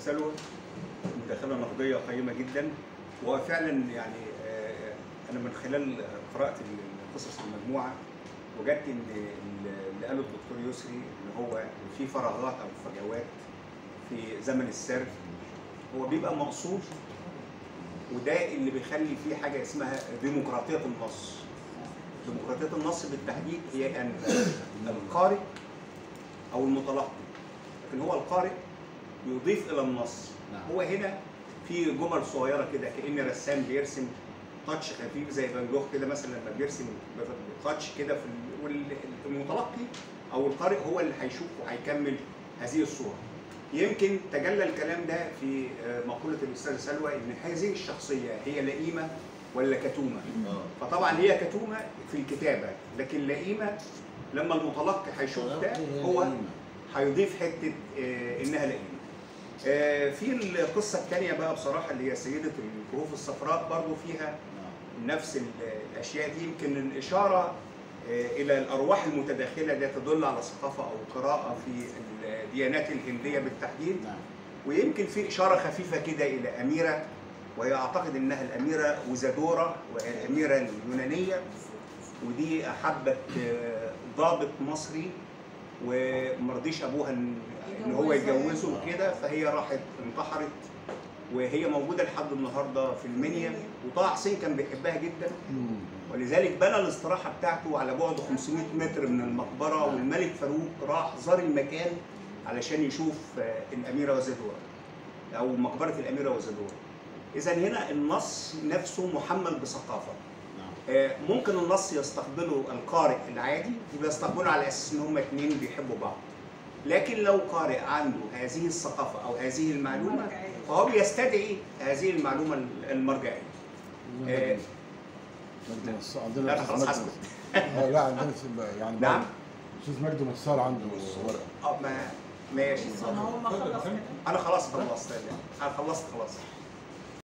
سلوى مداخله نقديه قيمه جدا وهو فعلا يعني آه، انا من خلال قراءه قصص المجموعه وجدت ان اللي قاله الدكتور يسري ان هو في فراغات او فجوات في زمن السرد هو بيبقى مقصود وده اللي بيخلي فيه حاجه اسمها ديمقراطيه النص ديمقراطيه النص بالتحديد هي ان القارئ او المتلقي لكن هو القارئ يضيف الى النص نعم. هو هنا في جمل صغيره كده كان رسام بيرسم تاتش خفيف زي فان جوخ كده مثلا لما بيرسم تاتش كده في ال- والمتلقي او القارئ هو اللي هيشوف وهيكمل هذه الصوره يمكن تجلى الكلام ده في آه، مقوله الاستاذ سلوى ان هذه الشخصيه هي لئيمه ولا كتومه اه فطبعا هي كتومه في الكتابه لكن لئيمه لما المتلقي هيشوف ده هو هيضيف حته آه، انها لئيمه. آه، في القصه الثانيه بقى بصراحه اللي هي سيده الكهوف الصفراء برضو فيها نفس ال- الاشياء دي يمكن الاشاره آه، الى الارواح المتداخله ده تدل على ثقافه او قراءه في الديانات الهنديه بالتحديد نعم ويمكن في اشاره خفيفه كده الى اميره وهي اعتقد انها الاميره وزادوره وهي الاميره اليونانيه ودي احبت آه، ضابط مصري ومرضيش ابوها ان إن هو يتجوزه وكده فهي راحت انتحرت وهي موجوده لحد النهارده في المنيا وطه حسين كان بيحبها جدا ولذلك بنى الاستراحه بتاعته على بعد 500 متر من المقبره والملك فاروق راح زار المكان علشان يشوف آه، الاميره وزدوره او مقبره الاميره وزدوره. اذا هنا النص نفسه محمل بثقافه. نعم آه، ممكن النص يستقبله القارئ العادي يبقى يستقبله على اساس ان هما اتنين بيحبوا بعض. لكن لو قارئ عنده هذه الثقافه او هذه المعلومه فهو بيستدعي هذه المعلومه المرجعيه. آه، مجدي نصار عندنا لا أنا أستاذ خلاص مجدي- هسكت. آه، لا عندنا س- يعني نعم. استاذ مجدي نصار عنده ورقه اه ما ماشي ما هو ما خلص كده انا خلاص خلصت انا خلصت خلاص